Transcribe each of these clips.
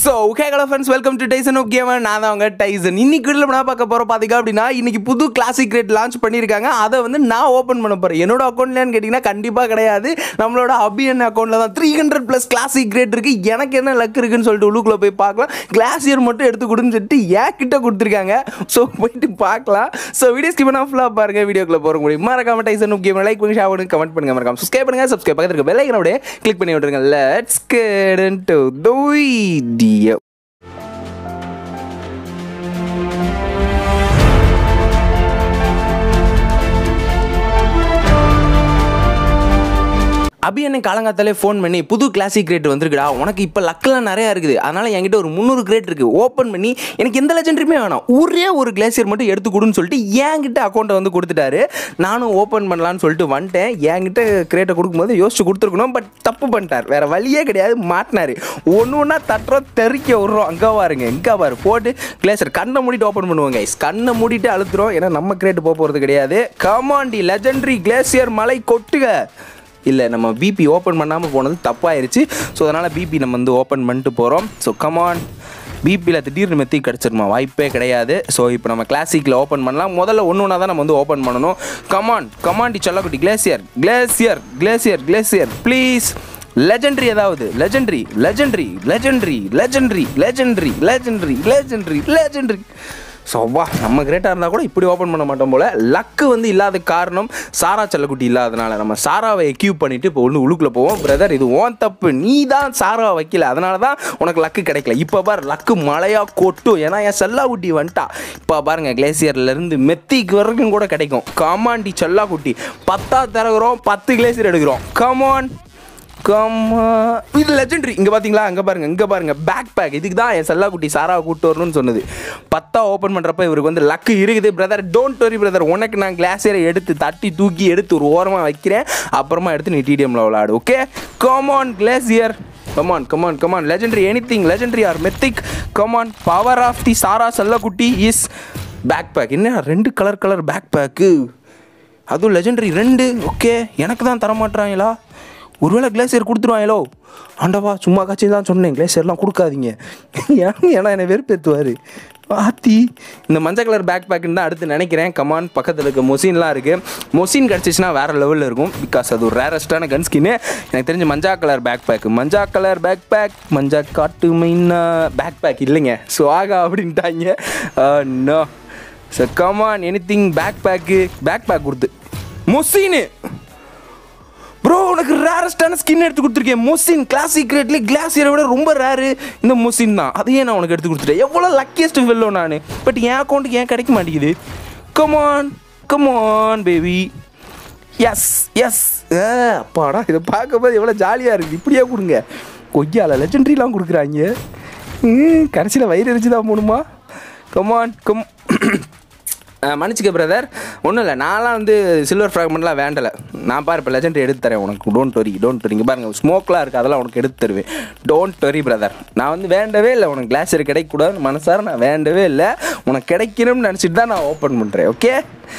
So okay hello friends welcome to Tyson of gamer நான் தான் அவங்க டைசன் இன்னைக்கு வீடியோ நான் பார்க்க போகிறோம் பார்த்தீங்க அப்படின்னா இன்னைக்கு புது கிளாசிக் ரேட் லான்ச் பண்ணியிருக்காங்க அதை வந்து நான் ஓப்பன் பண்ண போகிறேன் என்னோட அக்கௌண்ட்லன்னு கேட்டிங்கன்னா கண்டிப்பாக கிடையாது நம்மளோட அபியன் அக்கௌண்ட்டில் தான் three hundred plus classic crate இருக்குது எனக்கு என்ன லக் இருக்குன்னு சொல்லிட்டு உள்ளுக்குள்ளே போய் பார்க்கலாம் கிளாசியர் மட்டும் எடுத்து கொடுன்னு சொல்லிட்டு ஏன் கிட்ட கொடுத்துருக்காங்க ஸோ போயிட்டு பார்க்கலாம் ஸோ வீடியோ ஸ்கிப் பண்ணால் ஃபுல்லாக பாருங்கள் வீடியோக்குள்ளே போகிற முடியும் மறக்காம டைசன் ஆஃப் கேமர் லைக் பண்ணி ஷேர் பண்ணுங்க கமெண்ட் பண்ணுங்க மறக்காம சப்ஸ்கிரைப் பண்ணுங்க சப்ஸ்கிரைப் பக்கத்தில் இருக்க பெல் ஐக்கனோட கிளிக் பண்ணி விட்டுருங்க let's get into the video Abhi என்ன காலங்காத்தாலே ஃபோன் பண்ணி புது கிளாசிக் கிரேட் வந்திருக்குடா உனக்கு இப்போ லக்கெல்லாம் நிறையா இருக்குது அதனால் என்கிட்ட ஒரு முந்நூறு கிரேட் இருக்குது ஓப்பன் பண்ணி எனக்கு எந்த லெஜெண்டரியுமே வேணாம் ஒரே ஒரு கிளாசியர் மட்டும் எடுத்து கொடுன்னு சொல்லிட்டு என்கிட்ட அக்கௌண்ட்டை வந்து கொடுத்துட்டாரு நானும் ஓப்பன் பண்ணலான்னு சொல்லிட்டு வந்துட்டேன் என்கிட்ட கிரேட்டை கொடுக்கும்போது யோசிச்சு கொடுத்துருக்கணும் பட் தப்பு பண்ணிட்டார் வேறு வழியே கிடையாது மாட்டினார் ஒன்று ஒன்றா தட்டுறோம் தெறிக்க விட்றோம் அங்கே பாருங்க எங்கே பாரு போட்டு கிளாசியர் கண்ணை மூடிட்டு ஓப்பன் பண்ணுவோங்க guys. கண்ணை மூடிட்டு அழுத்துறோம் ஏன்னா நம்ம கிரேட் போக போகிறது கிடையாது கமாண்டி லெஜெண்டரி கிளேசியர் மலை கொட்டுக இல்லை நம்ம பிபி ஓப்பன் பண்ணாமல் போனது தப்பாயிருச்சு ஸோ அதனால் பிபி நம்ம வந்து ஓப்பன் பண்ணிட்டு போகிறோம் ஸோ கமான் பிபியில் திடீர்னு மெத்தி கிடச்சிருமா வாய்ப்பே கிடையாது ஸோ இப்போ நம்ம கிளாசிக்கில் ஓப்பன் பண்ணலாம் முதல்ல ஒன்று ஒன்றா தான் நம்ம வந்து ஓப்பன் பண்ணணும் கமான் கமாண்டி சொல்லக்குட்டி glacier glacier glacier glacier please legendary ஏதாவது legendary legendary legendary legendary legendary legendary legendary legendary so வா நம்ம கிரேட்டாக இருந்தால் கூட இப்படி ஓப்பன் பண்ண மாட்டோம் போல் லக்கு வந்து இல்லாத காரணம் சாரா செல்லக்குட்டி இல்லாதனால நம்ம சாராவை எக்யூப் பண்ணிவிட்டு இப்போ ஒன்று உள்ளுக்குள்ளே போவோம் பிரதர் இது ஓன் தப்பு நீ தான் சாராவை வைக்கல அதனால தான் உனக்கு லக்கு கிடைக்கல இப்போ பாரு லக்கு மழையாக கொட்டும் ஏன்னா என் செல்லாக்குட்டி வந்துட்டா இப்போ பாருங்க கிளேசியர்லேருந்து மெத்திக்கு வரைக்கும் கூட கிடைக்கும் காமாண்டி செல்லாக்குட்டி பத்தா திறகுறோம் பத்து கிளேசியர் எடுக்கிறோம் கமான் கம்மா இது லெஜெண்டரி இங்கே பார்த்தீங்களா அங்கே பாருங்க இங்கே பாருங்க பேக் பேக் இதுக்கு தான் என் செல்லாக்குட்டி சாராவை கூட்டு வரணும்னு சொன்னது பத்தா ஓப்பன் பண்ணுறப்ப இவருக்கு வந்து லக்கு இருக்குது பிரதர் டோன்ட் வரி பிரதர் உனக்கு நான் கிளாஸியரை எடுத்து தட்டி தூக்கி எடுத்து ஒரு ஓரமாக வைக்கிறேன் அப்புறமா எடுத்து நீ டிடிஎம்ல விளாடு okay come on glacier come on come on come on legendary anything legendary or mythic come on power of the சாரா செல்லக்குட்டி இஸ் பேக் பேக் என்ன ரெண்டு கலர் கலர் பேக் பேக்கு அதுவும் லெஜெண்டரி ரெண்டு ஓகே எனக்கு தான் தரமாட்டுறாங்களா ஒருவேளை கிளேசியர் கொடுத்துருவாங்களோ ஆண்டவா சும்மா காட்சி தான் சொன்னேன் கிளேசியர்லாம் கொடுக்காதீங்க ஏன் ஏன்னா என்னை வெறுப்பேற்றுவார் ஆத்தி இந்த மஞ்சள் கலர் பேக் பேக்குன்னு தான் அடுத்து நினைக்கிறேன் கமான் பக்கத்தில் இருக்க மொசின்லாம் இருக்குது மொசின் கிடச்சிச்சின்னா வேறு லெவலில் இருக்கும் பிகாஸ் அது ஒரு ரேரஸ்டான கன் ஸ்கின்னு எனக்கு தெரிஞ்ச மஞ்சா கலர் பேக் பேக் மஞ்சா கலர் பேக் பேக் மஞ்சா காட்டு மைனா பேக் பேக் இல்லைங்க ஸோ ஆகா அப்படின்ட்டாங்க no so come on anything backpack backpack கொடுத்து மொசின்னு ப்ரோ உனக்கு ரேரஸ்டான ஸ்கின் எடுத்து கொடுத்துருக்கேன் மொசின் கிளாசிக் ரேட்ல கிளாசியரை விட ரொம்ப ரேரு இந்த மொசின் தான் அதையே நான் உனக்கு எடுத்து கொடுத்துட்டேன் எவ்வளோ லக்கியஸ்ட் வெல்லோ நான் பட் என் அக்கௌண்ட்டுக்கு ஏன் கிடைக்க மாட்டேங்குது come on come on baby yes yes அப்பாடா இதை பார்க்கும்போது எவ்வளோ ஜாலியாக இருக்குது இப்படியே கொடுங்க கொய்யால லெஜெண்ட்ரிலாம் கொடுக்குறாங்க கடைசியில் வயிறு எரிச்சு தான் போகணுமா கமான் கம் மன்னிச்சுக்க பிரதர் ஒன்றும் இல்லை நான்லாம் வந்து சில்வர் ஃப்ராக்மெண்ட்லாம் வேண்டலை நான் பாரு இப்போ லெஜெண்ட் எடுத்து தரேன் உனக்கு டோன்ட் வரி டோன்ட் வரி இங்கே பாருங்கள் ஸ்மோக்லாம் இருக்குது அதெல்லாம் உனக்கு எடுத்து தருவேன் டோன்ட் வரி பிரதர் நான் வந்து வேண்டவே இல்லை உனக்கு கிளாஸர் கிடைக்கக்கூடாது மனசார நான் வேண்டவே இல்லை உனக்கு கிடைக்கணும்னு நினச்சிட்டு தான் நான் ஓப்பன் பண்ணுறேன் ஓகே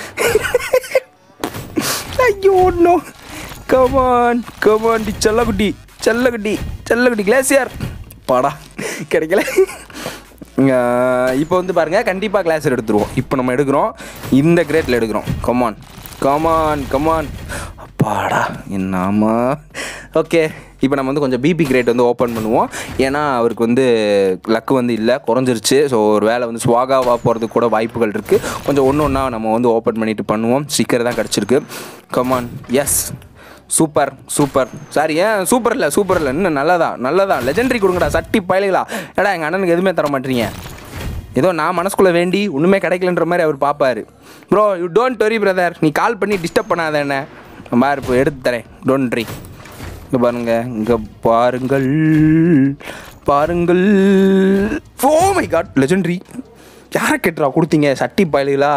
ஐயோ ஒன்றும் கமான் கமான் டி செல்லக்குட்டி செல்லக்குட்டி செல்லக்குட்டி கிளாசியர் பாடா கிடைக்கல இப்போ வந்து பாருங்கள் கண்டிப்பாக கிளாஸர் எடுத்துருவோம் இப்போ நம்ம எடுக்கிறோம் இந்த கிரேட்டில் எடுக்கிறோம் கமான் கமான் கமான் அப்பாடா என்னாமா ஓகே இப்போ நம்ம வந்து கொஞ்சம் பிபி கிரேட் வந்து ஓப்பன் பண்ணுவோம் ஏன்னா அவருக்கு வந்து லக்கு வந்து இல்லை குறைஞ்சிருச்சு ஸோ ஒரு வேலை வந்து ஸ்வாகாவாக போகிறதுக்கு கூட வாய்ப்புகள் இருக்குது கொஞ்சம் ஒன்று ஒன்றா நம்ம வந்து ஓப்பன் பண்ணிட்டு பண்ணுவோம் ஸ்டிக்கர் தான் கிடச்சிருக்கு come on yes super super sorry ஏன் சூப்பர் இல்லை சூப்பர் இல்லை இன்னும் நல்லதா நல்லதா லெஜெண்டரி கொடுங்கடா சட்டி பயலுகளா ஏடா எங்கள் அண்ணனுக்கு எதுவுமே தர மாட்டீங்க ஏதோ நான் மனசுக்குள்ளே வேண்டி ஒன்றுமே கிடைக்கலன்ற மாதிரி அவர் பார்ப்பாரு bro you don't worry brother நீ கால் பண்ணி டிஸ்டர்ப் பண்ணாத என்ன பாரு இப்போ எடுத்து தரேன் டோன்ட் ரி இங்கே பாருங்க இங்கே பாருங்கள் பாருங்கள் ஓ மை காட் லெஜெண்டரி யாரை கேட்டுறா கொடுத்தீங்க சட்டி பயலுகளா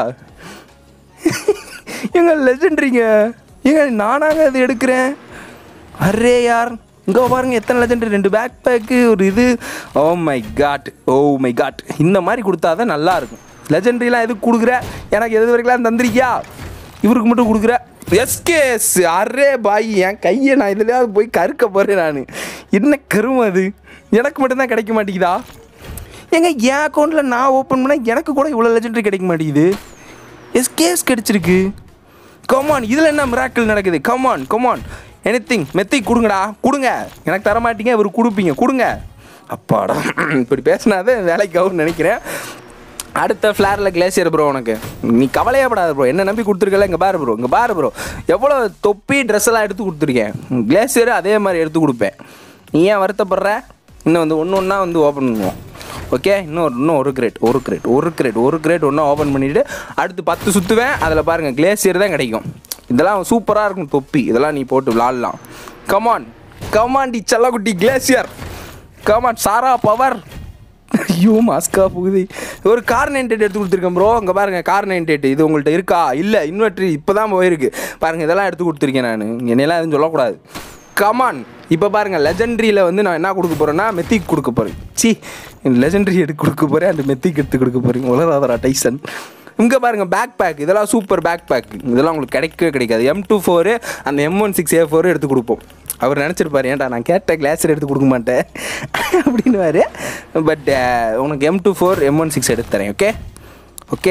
எங்க லெஜெண்டரிங்க ஏங்க நானாங்க அது எடுக்கிறேன் அரே யார் இங்கே பாருங்க எத்தனை லெஜெண்ட் ரெண்டு பேக் பேக்கு ஒரு இது oh my god oh my god இந்த மாதிரி கொடுத்தா தான் நல்லா இருக்கும் லெஜெண்டரிலாம் எதுக்கு கொடுக்குற எனக்கு எது வரைக்கும் தந்திரிக்கியா இவருக்கு மட்டும் கொடுக்குற எஸ்கேஸ் அரே பாய் என் கையை நான் இதுலையாவது போய் கருக்க போகிறேன் நான் என்ன கருமம் அது எனக்கு மட்டும்தான் கிடைக்க மாட்டேங்குதா ஏங்க என் அக்கௌண்ட்டில் நான் ஓப்பன் பண்ணால் எனக்கு கூட இவ்வளோ லெஜெண்டரி கிடைக்க மாட்டேங்குது எஸ்கேஸ் கிடைச்சிருக்கு கமான் இதில் என்ன மிராக்கிள் நடக்குது கமான் கமான் எனி திங் மெத்தை கொடுங்கடா கொடுங்க எனக்கு தர மாட்டீங்க இவர் கொடுப்பீங்க கொடுங்க அப்பாடா இப்படி பேசினாதே வேலைக்கு ஆகும்னு நினைக்கிறேன் அடுத்த ஃப்ளாரில் கிளேசியர் ப்ரோ உனக்கு நீ கவலையப்படாத ப்ரோ என்ன நம்பி கொடுத்துருக்கல இங்கே பாரு ப்ரோ இங்கே பாரு ப்ரோ எவ்வளோ தொப்பி ட்ரெஸ் எல்லாம் எடுத்து கொடுத்துருக்கேன் கிளேசியர் அதே மாதிரி எடுத்து கொடுப்பேன் நீ ஏன் வருத்தப்படுற இன்னும் வந்து ஒன்று ஒன்றா வந்து ஓப்பன் பண்ணுவோம் ஓகே இன்னும் இன்னும் ஒரு கிரேட் ஒரு கிரேட் ஒரு கிரேட் ஒரு கிரேட் ஒன்றா ஓப்பன் பண்ணிவிட்டு அடுத்து பத்து சுற்றுவேன் அதில் பாருங்கள் கிளேசியர் தான் கிடைக்கும் இதெல்லாம் சூப்பராக இருக்கும் தொப்பி இதெல்லாம் நீ போட்டு விளாட்லாம் கமான் கமான் டி செல்லக்குட்டி கிளேசியர் கமான் சாரா பவர் ஐயோ மாஸ்கா போகுது ஒரு கார் நைன்டி எயிட் எடுத்து கொடுத்துருக்கேன் ப்ரோ அங்கே பாருங்கள் கார் நைன்டி எயிட் இது உங்கள்கிட்ட இருக்கா இல்லை இன்வெர்ட்ரி இப்போ தான் போயிருக்கு பாருங்கள் இதெல்லாம் எடுத்து கொடுத்துருக்கேன் நான் என்னெல்லாம் எதுவும் சொல்லக்கூடாது கமான் இப்போ பாருங்கள் லெஜெண்ட்ரியில் வந்து நான் என்ன கொடுக்க போகிறேன்னா மெத்திக் கொடுக்க போகிறேன் சி லெஜெண்ட்ரி எடுத்து கொடுக்க போகிறேன் அந்த மெத்திக் எடுத்து கொடுக்க போகிறீங்க உலராதரா டைசன் இங்கே பாருங்கள் பேக் பேக் இதெல்லாம் சூப்பர் பேக் பேக் இதெல்லாம் உங்களுக்கு கிடைக்கவே கிடைக்காது எம் டூ ஃபோரு அந்த M one six A four எடுத்து கொடுப்போம் அவர் நினச்சிருப்பார் ஏன்டா நான் கேட்ட கிளாஸர் எடுத்து கொடுக்க மாட்டேன் அப்படின்னுவாரு பட் உனக்கு M two four M one six எடுத்து தரேன் ஓகே ஓகே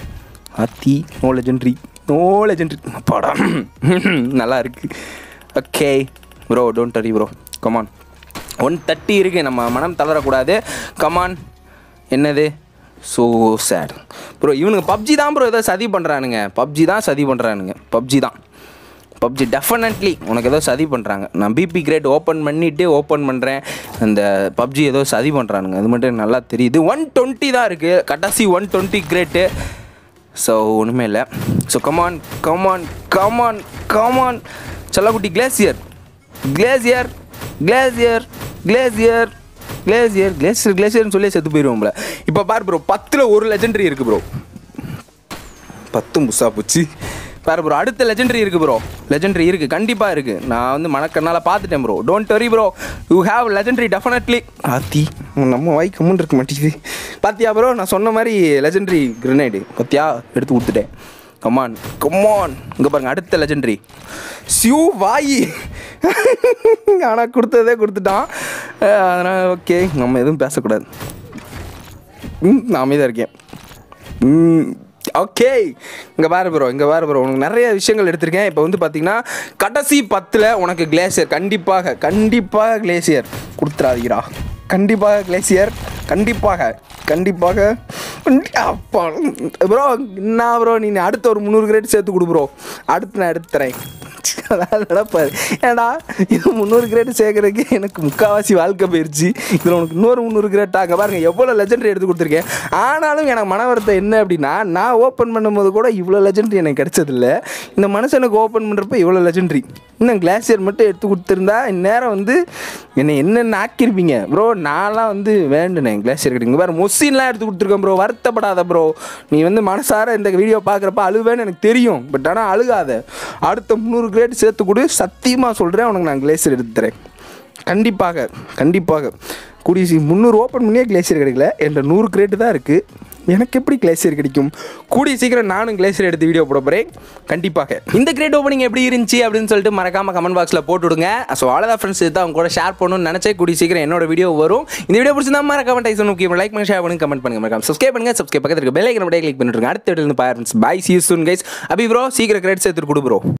ஆத்தி நோ லெஜெண்ட்ரி நோ லெஜெண்ட்ரி படம் நல்லா இருக்கு okay bro don't worry bro come on one thirty இருக்குது நம்ம மனம் தளரக்கூடாது கமான் என்னது ஸோ சேட் ப்ரோ இவனுங்க பப்ஜி தான் ப்ரோ ஏதோ சதி பண்ணுறானுங்க பப்ஜி தான் சதி பண்ணுறானுங்க பப்ஜி தான் பப்ஜி டெஃபினெட்லி உனக்கு ஏதோ சதி பண்ணுறாங்க நான் பிபி கிரேட் ஓப்பன் பண்ணிவிட்டு ஓப்பன் பண்ணுறேன் அந்த பப்ஜி ஏதோ சதி பண்ணுறானுங்க அது மட்டும் எனக்கு நல்லா தெரியுது ஒன் டுவெண்ட்டி தான் இருக்குது கடைசி ஒன் டுவெண்ட்டி கிரேட்டு ஸோ ஒன்றுமே இல்லை so come on come on come on come on செல்லக்குட்டி glacier glacier glacier glacier glacier glacier கிளேசியர்னு சொல்லி செத்து போயிடுவோம்ல இப்போ பார் ப்ரோ பத்தில் ஒரு லெஜெண்டரி இருக்குது ப்ரோ பத்து முசா போச்சு பாரு ப்ரோ அடுத்த லெஜெண்டரி இருக்குது ப்ரோ லெஜெண்டரி இருக்குது கண்டிப்பாக இருக்குது நான் வந்து மணக்கண்ணால் பார்த்துட்டேன் bro don't worry bro you have legendary definitely ஆத்தி நம்ம வாய் கம்முன்னு இருக்க மாட்டேங்குது பாத்தியா ப்ரோ நான் சொன்ன மாதிரி லெஜெண்டரி கிரனேடு பாத்தியா எடுத்து கொடுத்துட்டேன் கமான் கமான் இங்கே பாருங்க அடுத்த லெஜெண்டரி சியூ வாயி ஆனால் கொடுத்ததே கொடுத்துட்டான் அஹ் அதனால் ஓகே நம்ம எதுவும் பேசக்கூடாது ம் நான் அமைதியாக இருக்கேன் ம் ஓகே இங்கே பாரு ப்ரோ இங்கே பாரு ப்ரோ உனக்கு நிறைய விஷயங்கள் எடுத்திருக்கேன் இப்போ வந்து பார்த்தீங்கன்னா கடைசி பத்தில் உனக்கு கிளேசியர் கண்டிப்பாக கண்டிப்பாக கிளேசியர் கொடுத்துறாதீரா கண்டிப்பாக கிளேசியர் கண்டிப்பாக கண்டிப்பாக அப்பா ப்ரோ என்ன ப்ரோ நீ அடுத்த ஒரு முந்நூறு கிரேட் சேர்த்து கொடு ப்ரோ அடுத்து நான் எடுத்து தரேன் அதான் நடப்பாரு ஏடா இது முந்நூறு கிரேட் சேர்க்கறதுக்கு எனக்கு முக்கால்வாசி வாழ்க்கை போயிடுச்சு இதில் உனக்கு இன்னொரு முந்நூறு கிரேட் அங்கே பாருங்க எவ்வளோ லெஜெண்டரி எடுத்து கொடுத்துருக்கேன் ஆனாலும் எனக்கு மன வருத்தம் என்ன அப்படின்னா நான் ஓப்பன் பண்ணும்போது கூட இவ்வளோ லெஜெண்டரி எனக்கு கிடைச்சதில்ல இந்த மனுஷனுக்கு ஓப்பன் பண்ணுறப்ப இவ்வளோ லெஜெண்டரி இன்னும் கிளாசியர் மட்டும் எடுத்து கொடுத்துருந்தா இந்நேரம் வந்து என்னை என்னென்ன ஆக்கியிருப்பீங்க ப்ரோ நான்லாம் வந்து வேண்டுனேன் கிளாசியர் கிடைக்கும் வேறு மொசின்லாம் எடுத்து கொடுத்துருக்கேன் ப்ரோ வருத்தப்படாத ப்ரோ நீ வந்து மனசார இந்த வீடியோ பார்க்குறப்ப அழுவேன்னு எனக்கு தெரியும் பட் ஆனால் அழுகாத அடுத்த முந்நூறு கிரேட் சேர்த்து கொடு சத்தியமாக சொல்கிறேன் உனக்கு நான் கிளேசியர் எடுத்து தரேன் கண்டிப்பாக கண்டிப்பாக கூடிய சீ முந்நூறு ஓப்பன் பண்ணியே கிளேசியர் கிடைக்கல என்ற நூறு கிரேட்டு தான் இருக்குது எனக்கு எப்படி கிளேசியர் கிடைக்கும் கூடிய சீக்கிரம் நானும் கிளேசியர் எடுத்து வீடியோ போட போகிறேன் கண்டிப்பாக இந்த கிரேட் ஓப்பனிங் எப்படி இருந்துச்சு அப்படின்னு சொல்லிட்டு மறக்காம கமெண்ட் பாக்ஸில் போட்டு விடுங்க ஸோ அவ்வளோதான் ஃப்ரெண்ட்ஸ் இது அவங்க கூட ஷேர் பண்ணணும்னு நினச்சே கூடிய சீக்கிரம் என்னோட வீடியோ வரும் இந்த வீடியோ பிடிச்சிருந்தா மறக்காம டைசன் முக்கியம் லைக் பண்ணி ஷேர் பண்ணி கமெண்ட் பண்ணுங்க மறக்காம சப்ஸ்கிரைப் பண்ணுங்க சப்ஸ்கிரைப் பக்கத்தில் இருக்க பெல் ஐக்கன் அப்படியே கிளிக் பண்ணிட்டு அடுத்த video bye see soon guys Abhi bro சீக்கிரம் கிரேட் சேர்த்துட்டு கொடு ப்ரோ